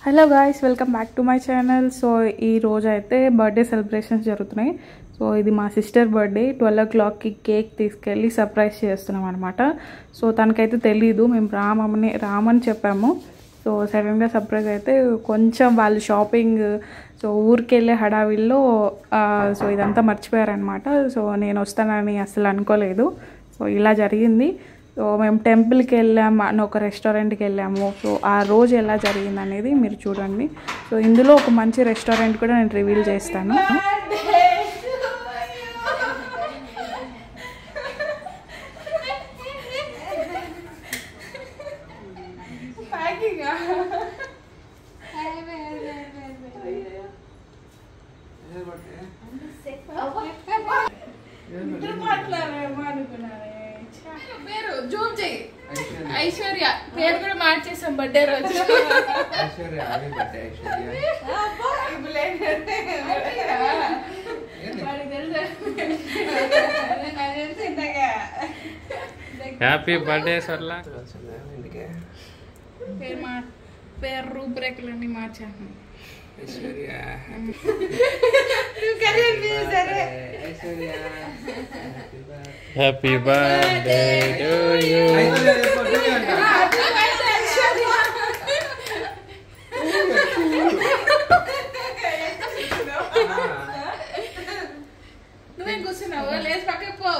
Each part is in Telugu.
Hello guys welcome back to my channel so ఈ రోజు అయితే బర్త్డే సెలబ్రేషన్స్ జరుగుతున్నాయి సో ఇది మా సిస్టర్ బర్త్డే ట్వెల్వ్ ఓ క్లాక్కి కేక్ తీసుకెళ్ళి సర్ప్రైజ్ చేస్తున్నాం అనమాట సో తనకైతే తెలీదు మేము రామని రామని చెప్పాము సో సడన్గా సర్ప్రైజ్ అయితే కొంచెం వాళ్ళు షాపింగ్ సో ఊరికి వెళ్ళే హడావిల్లో ఆ, సో ఇదంతా మర్చిపోయారనమాట సో నేను వస్తానని అసలు అనుకోలేదు సో ఇలా జరిగింది సో మేము టెంపుల్కి వెళ్ళాము అని ఒక రెస్టారెంట్కి వెళ్ళాము సో ఆ రోజు ఎలా జరిగింది అనేది మీరు చూడండి సో ఇందులో ఒక మంచి రెస్టారెంట్ కూడా నేను రివీల్ చేస్తాను పేరు జూమ్ చెయ్యి ఐశ్వర్య పేరు కూడా మార్చేసాం బర్త్డే రోజు ఐశ్వర్య హ్యాపీ బర్త్డే ఐశ్వర్య వాడికి తెలుసా? హ్యాపీ బర్త్డే సర్లా ఎందుకే పేరు మా పేరు రూపురేఖలన్నీ మార్చాను Aishwarya Aishwarya happy birthday to you నువ్వేం కూర్చున్నావు లేచి పక్కకి పో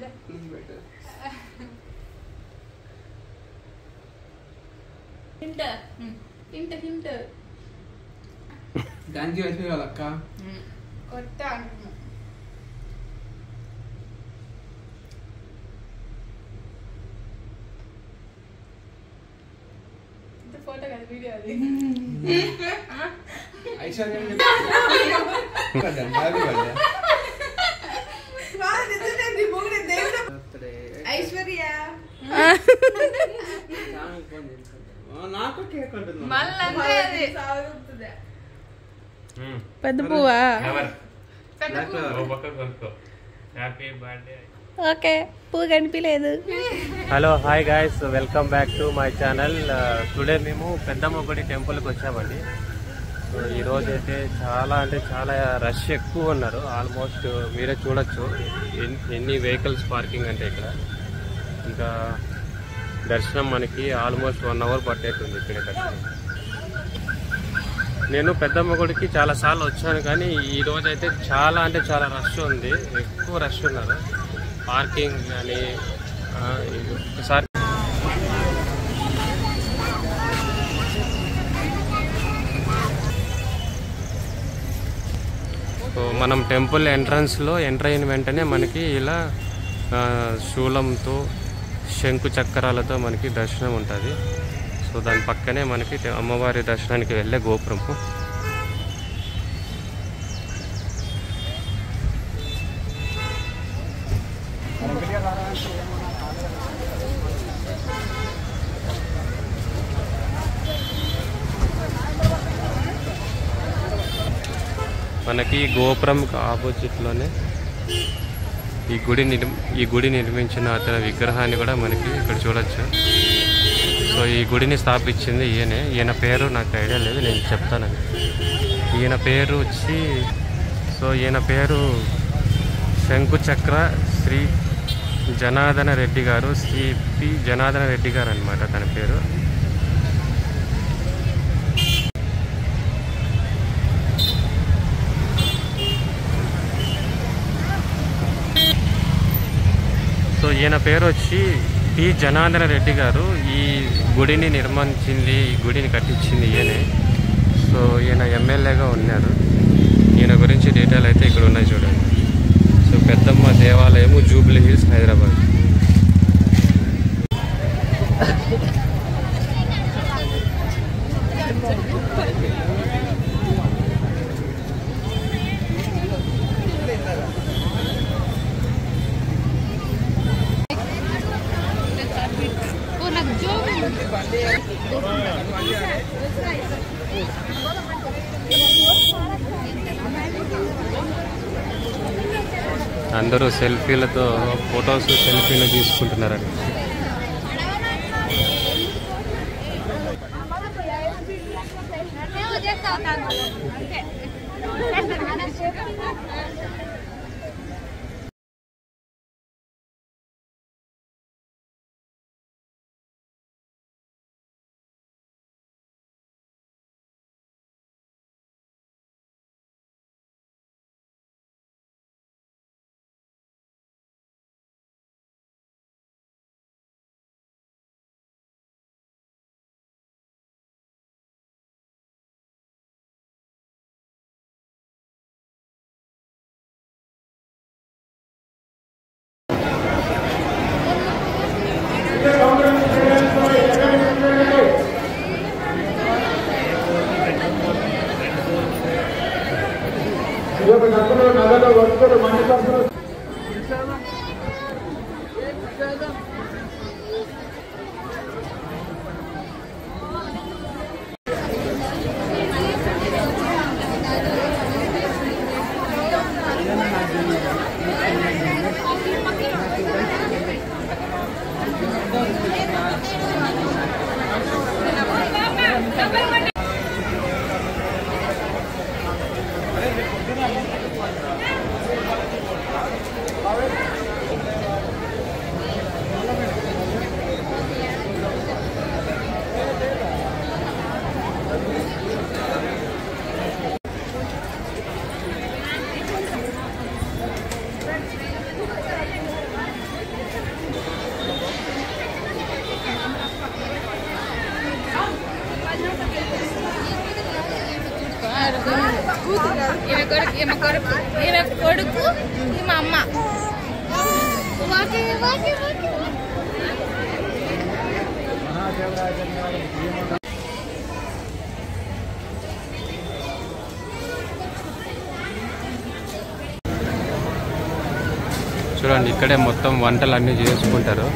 hint hint hint thank you Aishwarya వాళ్ళ అక్క కొత్త అంటున్నా ఇది ఫోటో కదా వీడియో అది ఐశ్వర్య హ్యాపీ బర్త్డే ఐశ్వర్య నాకు కేక్ ఉంటుంది మళ్ళీ పెద్ద పువ్వా హ్యాపీ బర్త్డే ఓకే పువ్వు కనిపించలేదు hello hi guys welcome back to my channel today మేము పెద్దమ్మగుడి టెంపుల్కి వచ్చామండి సో ఈ రోజు అయితే చాలా అంటే చాలా రష్ ఎక్కువ ఉన్నారు ఆల్మోస్ట్ మీరే చూడొచ్చు ఎన్- ఎన్ని వెహికల్స్ పార్కింగ్ అంటే ఇక్కడ ఇంకా దర్శనం మనకి ఆల్మోస్ట్ వన్ అవర్ పట్టేస్తుంది ఇక్కడ దర్శనం నేను పెద్దమ్మ గుడికి చాలా సార్లు వచ్చాను కానీ ఈ రోజు అయితే చాలా అంటే చాలా రష్ ఉంది ఎక్కువ రష్ ఉన్నారు పార్కింగ్ కానీ ఆ, ఇది ఒకసారి సో మనం టెంపుల్ ఎంట్రన్స్లో ఎంటర్ అయిన వెంటనే మనకి ఇలా ఆ, శూలంతో శంకు చక్రాలతో మనకి దర్శనం ఉంటుంది సో దాని పక్కనే మనకి తె- అమ్మవారి దర్శనానికి వెళ్ళే గోపురం మనకి గోపురం ఆపోజిట్లోనే ఈ గుడి నిర్మ ఈ గుడి నిర్మించిన అతని విగ్రహాన్ని కూడా మనకి ఇక్కడ చూడొచ్చు సో ఈ గుడిని స్థాపించింది ఈయనే ఈయన పేరు నాకు ఐడియా లేదు నేను చెప్తానండి ఈయన పేరు వచ్చి సో ఈయన పేరు శంకుచక్ర శ్రీ జనార్దన రెడ్డి గారు శ్రీ పి జనార్దన రెడ్డి గారు అనమాట తన పేరు సో ఈయన పేరు వచ్చి పి జనార్దన రెడ్డి గారు ఈ గుడిని నిర్మించింది ఈ గుడిని కట్టించింది ఈయనే సో ఈయన ఎమ్మెల్యేగా ఉన్నారు ఈయన గురించి డీటెయిల్ అయితే ఇక్కడ ఉన్నాయి చూడండి సో పెద్దమ్మ దేవాలయము జూబ్లీ హిల్స్ హైదరాబాద్ అందరూ సెల్ఫీలతో ఫొటోస్ సెల్ఫీలు తీసుకుంటున్నారండి ఈమె కొడుకు ఈయన కొడుకు ఈ మా అమ్మ వాకి, వాకి, వాకి, వాకి. చూడండి ఇక్కడే మొత్తం వంటలు అన్నీ చేసుకుంటారు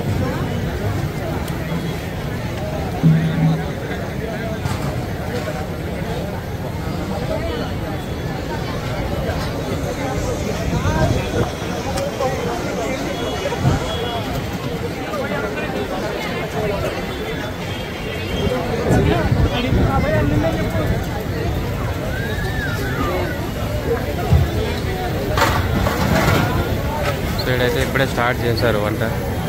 సో ఇక్కడైతే ఇప్పుడే స్టార్ట్ చేశారు వంట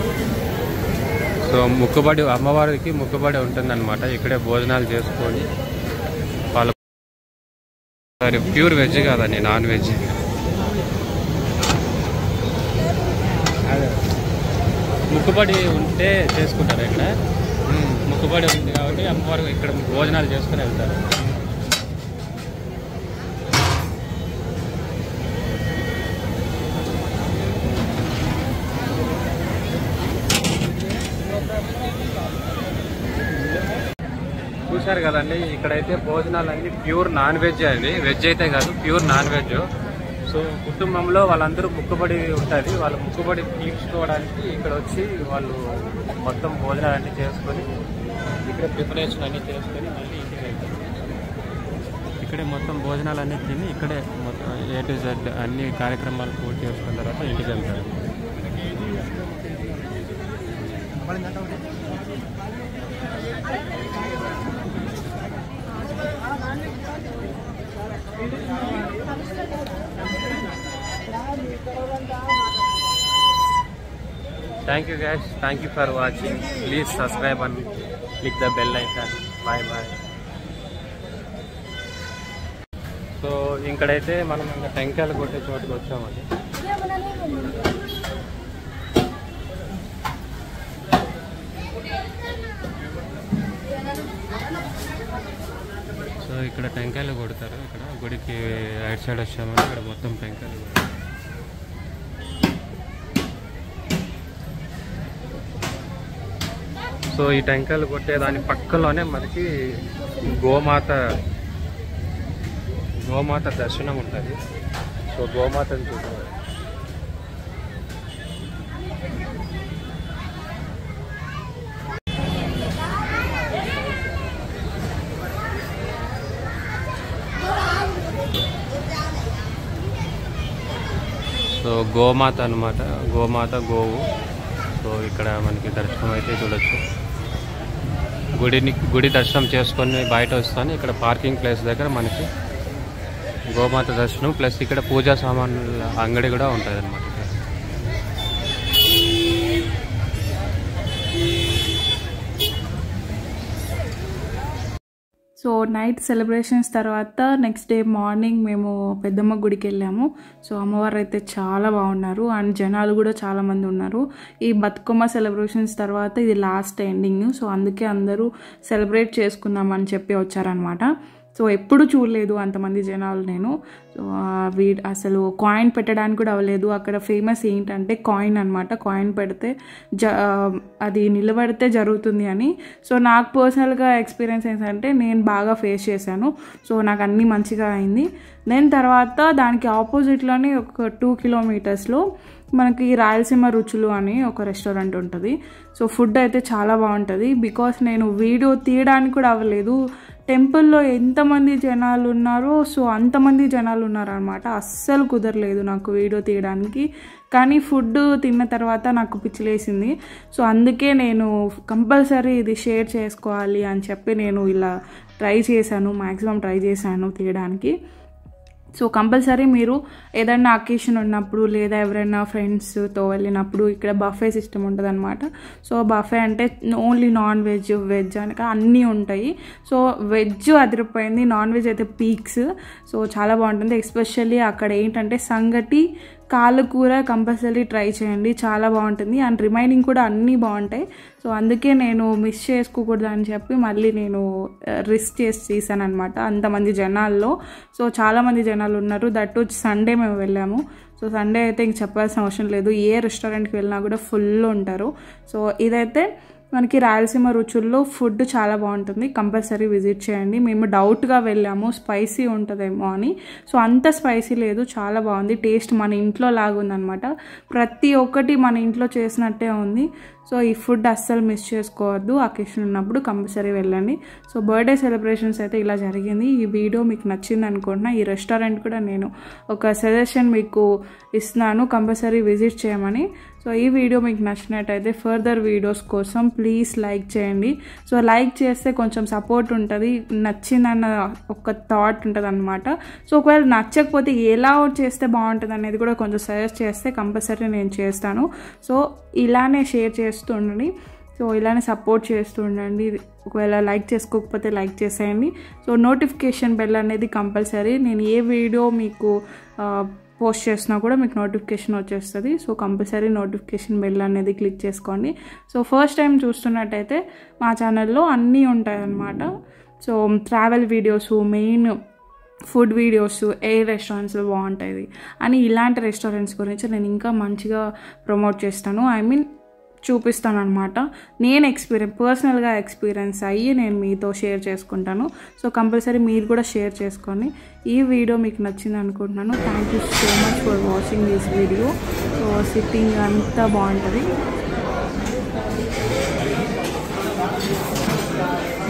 సో ముక్కుబడి అమ్మవారికి ముక్కుబడి ఉంటుందన్నమాట ఇక్కడే భోజనాలు చేసుకొని వాళ్ళు సారీ ప్యూర్ వెజ్ కాదండి నాన్ వెజ్ ముక్కుబడి ఉంటే చేసుకుంటారు ఇక్కడ ముక్కుబడి ఉంది కాబట్టి అమ్మవారు ఇక్కడ భోజనాలు చేసుకుని వెళ్తారు చూశారు కదండి ఇక్కడైతే భోజనాలు అన్ని ప్యూర్ నాన్ వెజ్ అండి వెజ్ అయితే కాదు ప్యూర్ నాన్ వెజ్ సో కుటుంబంలో వాళ్ళందరూ ముక్కుబడి ఉంటుంది వాళ్ళ ముక్కుబడి తీర్చుకోవడానికి ఇక్కడ వచ్చి వాళ్ళు మొత్తం భోజనాలు అన్ని చేసుకొని ఇక్కడ ప్రిపరేషన్ అన్ని చేసుకొని మళ్ళీ ఇంటికి వెళ్తారు ఇక్కడే మొత్తం భోజనాలు అన్ని తిని ఇక్కడే మొత్తం ఏ టు జెడ్ అన్ని కార్యక్రమాలు పూర్తి చేసుకున్న తర్వాత ఇంటికి వెళ్తారు thank you guys thank you for watching please subscribe and click the bell icon bye bye so ఇక్కడైతే మనం ఇంకా టెంకాయలు కొట్టే చోటుకి వచ్చామండి సో ఇక్కడ టెంకాయలు కొడతారు ఇక్కడ గుడికి రైట్ సైడ్ వచ్చామని ఇక్కడ మొత్తం టెంకాయలు కొడతారు సో ఈ టెంకాయలు కొట్టే దాని పక్కలోనే మనకి గోమాత గోమాత దర్శనం ఉంటుంది సో గోమాతని చూద్దాం సో గోమాత అన్నమాట గోమాత గోవు సో ఇక్కడ మనకి దర్శనం అయితే చూడొచ్చు గుడిని గుడి దర్శనం చేసుకొని బయట వస్తాను ఇక్కడ పార్కింగ్ ప్లేస్ దగ్గర మనకి గోమాత దర్శనం ప్లస్ ఇక్కడ పూజా సామాన్ల అంగడి కూడా ఉంటుంది అనమాట సో నైట్ సెలబ్రేషన్స్ తర్వాత నెక్స్ట్ డే మార్నింగ్ మేము పెద్దమ్మ గుడికి వెళ్ళాము సో అమ్మవారు అయితే చాలా బాగున్నారు అండ్ జనాలు కూడా చాలా మంది ఉన్నారు ఈ బతుకమ్మ సెలబ్రేషన్స్ తర్వాత ఇది లాస్ట్ ఎండింగ్ సో అందుకే అందరూ సెలబ్రేట్ చేసుకుందామని చెప్పి వచ్చారనమాట సో ఎప్పుడు చూడలేదు అంతమంది జనాలు నేను సో వీ అసలు కాయిన్ పెట్టడానికి కూడా అవ్వలేదు అక్కడ ఫేమస్ ఏంటంటే కాయిన్ అనమాట కాయిన్ పెడితే జ అది నిలబడితే జరుగుతుంది అని సో నాకు పర్సనల్గా ఎక్స్పీరియన్స్ ఏంటంటే నేను బాగా ఫేస్ చేశాను సో నాకు అన్నీ మంచిగా అయింది దెన్ తర్వాత దానికి ఆపోజిట్లోనే ఒక టూ కిలోమీటర్స్లో మనకి రాయలసీమ రుచులు అని ఒక రెస్టారెంట్ ఉంటుంది సో ఫుడ్ అయితే చాలా బాగుంటుంది బికాస్ నేను వీడియో తీయడానికి కూడా అవ్వలేదు టెంపుల్లో ఎంతమంది జనాలు ఉన్నారో సో అంతమంది జనాలు ఉన్నారనమాట అస్సలు కుదరలేదు నాకు వీడియో తీయడానికి కానీ ఫుడ్ తిన్న తర్వాత నాకు పిచ్చిలేసింది సో అందుకే నేను కంపల్సరీ ఇది షేర్ చేసుకోవాలి అని చెప్పి నేను ఇలా ట్రై చేశాను మ్యాక్సిమం ట్రై చేశాను తీయడానికి సో కంపల్సరీ మీరు ఏదైనా అకేషన్ ఉన్నప్పుడు లేదా ఎవరైనా ఫ్రెండ్స్తో వెళ్ళినప్పుడు ఇక్కడ బఫే సిస్టమ్ ఉంటుంది అనమాట సో బఫే అంటే ఓన్లీ నాన్ వెజ్ వెజ్ అనక అన్నీ ఉంటాయి సో వెజ్ అదిరిపోయింది నాన్ వెజ్ అయితే పీక్స్ సో చాలా బాగుంటుంది ఎస్పెషల్లీ అక్కడ ఏంటంటే సంగటి కాళ్ళు కూర కంపల్సరీ ట్రై చేయండి చాలా బాగుంటుంది అండ్ రిమైనింగ్ కూడా అన్నీ బాగుంటాయి సో అందుకే నేను మిస్ చేసుకోకూడదు అని చెప్పి మళ్ళీ నేను రిస్క్ చేసి తీసాను అనమాట అంతమంది జనాల్లో సో చాలామంది జనాలు ఉన్నారు దట్ సండే మేము వెళ్ళాము సో సండే అయితే ఇంక చెప్పాల్సిన అవసరం లేదు ఏ రెస్టారెంట్కి వెళ్ళినా కూడా ఫుల్ ఉంటారు సో ఇదైతే మనకి రాయలసీమ రుచుల్లో ఫుడ్ చాలా బాగుంటుంది కంపల్సరీ విజిట్ చేయండి మేము డౌట్గా వెళ్ళాము స్పైసీ ఉంటుందేమో అని సో అంత స్పైసీ లేదు చాలా బాగుంది టేస్ట్ మన ఇంట్లో లాగుందనమాట ప్రతి ఒక్కటి మన ఇంట్లో చేసినట్టే ఉంది సో ఈ ఫుడ్ అస్సలు మిస్ చేసుకోవద్దు అకేషన్ ఉన్నప్పుడు కంపల్సరీ వెళ్ళండి సో బర్త్డే సెలబ్రేషన్స్ అయితే ఇలా జరిగింది ఈ వీడియో మీకు నచ్చింది అనుకుంటున్నా ఈ రెస్టారెంట్ కూడా నేను ఒక సజెషన్ మీకు ఇస్తున్నాను కంపల్సరీ విజిట్ చేయమని సో ఈ వీడియో మీకు నచ్చినట్టయితే ఫర్దర్ వీడియోస్ కోసం ప్లీజ్ లైక్ చేయండి సో లైక్ చేస్తే కొంచెం సపోర్ట్ ఉంటుంది నచ్చిందన్న ఒక థాట్ ఉంటుంది అనమాట సో ఒకవేళ నచ్చకపోతే ఎలా చేస్తే బాగుంటుంది అనేది కూడా కొంచెం సజెస్ట్ చేస్తే కంపల్సరీ నేను చేస్తాను సో ఇలానే షేర్ చేస్తూ ఉండండి సో ఇలానే సపోర్ట్ చేస్తూ ఉండండి ఒకవేళ లైక్ చేసుకోకపోతే లైక్ చేసేయండి సో నోటిఫికేషన్ బెల్ అనేది కంపల్సరీ నేను ఏ వీడియో మీకు పోస్ట్ చేసినా కూడా మీకు నోటిఫికేషన్ వచ్చేస్తుంది సో కంపల్సరీ నోటిఫికేషన్ బెల్ అనేది క్లిక్ చేసుకోండి సో ఫస్ట్ టైం చూస్తున్నట్టయితే మా ఛానల్లో అన్నీ ఉంటాయన్నమాట so travel videos main food videos ఏ రెస్టారెంట్స్లో బాగుంటుంది అని ఇలాంటి రెస్టారెంట్స్ గురించి నేను ఇంకా మంచిగా ప్రమోట్ చేస్తాను ఐ మీన్ చూపిస్తాను అనమాట నేను ఎక్స్పీరియన్స్ పర్సనల్గా ఎక్స్పీరియన్స్ అయ్యి నేను మీతో షేర్ చేసుకుంటాను సో కంపల్సరీ మీరు కూడా షేర్ చేసుకోండి ఈ వీడియో మీకు నచ్చింది అనుకుంటున్నాను thank you so much for watching this video so sitting అంతా బాగుంటుంది